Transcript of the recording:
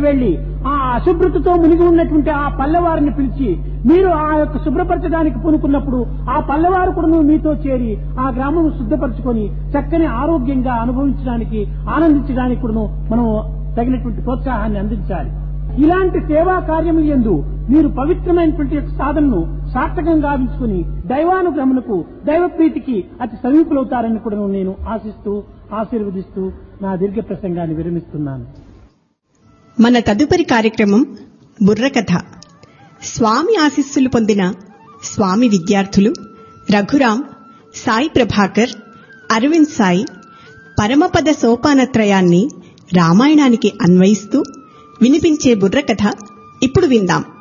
వెళ్లి ఆ అశుభ్రతతో మునిగి ఉన్నటువంటి ఆ పల్లెవారిని పిలిచి మీరు ఆ యొక్క శుభ్రపరచడానికి పూనుకున్నప్పుడు ఆ పల్లెవారు కూడా మీతో చేరి ఆ గ్రామం శుద్ధపరచుకొని చక్కని ఆరోగ్యంగా అనుభవించడానికి ఆనందించడానికి కూడా మనం తగినటువంటి ప్రోత్సాహాన్ని అందించాలి ఇలాంటి సేవా కార్యములు ఎందు మీరు పవిత్రమైనటువంటి యొక్క సాధనను సార్థకంగా గావించుకుని దైవానుగ్రహమునకు దైవ ప్రీతికి అతి సమీపులవుతారని కూడా నేను ఆశిస్తూ ఆశీర్వదిస్తూ నా దీర్ఘ ప్రసంగాన్ని విరమిస్తున్నాను మన తదుపరి కార్యక్రమం బుర్రకథ స్వామి ఆశీస్సులు పొందిన స్వామి విద్యార్థులు రఘురాం సాయి ప్రభాకర్ అరవింద్ సాయి పరమపద సోపానత్రయాన్ని రామాయణానికి అన్వయిస్తూ వినిపించే బుర్రకథ ఇప్పుడు విందాం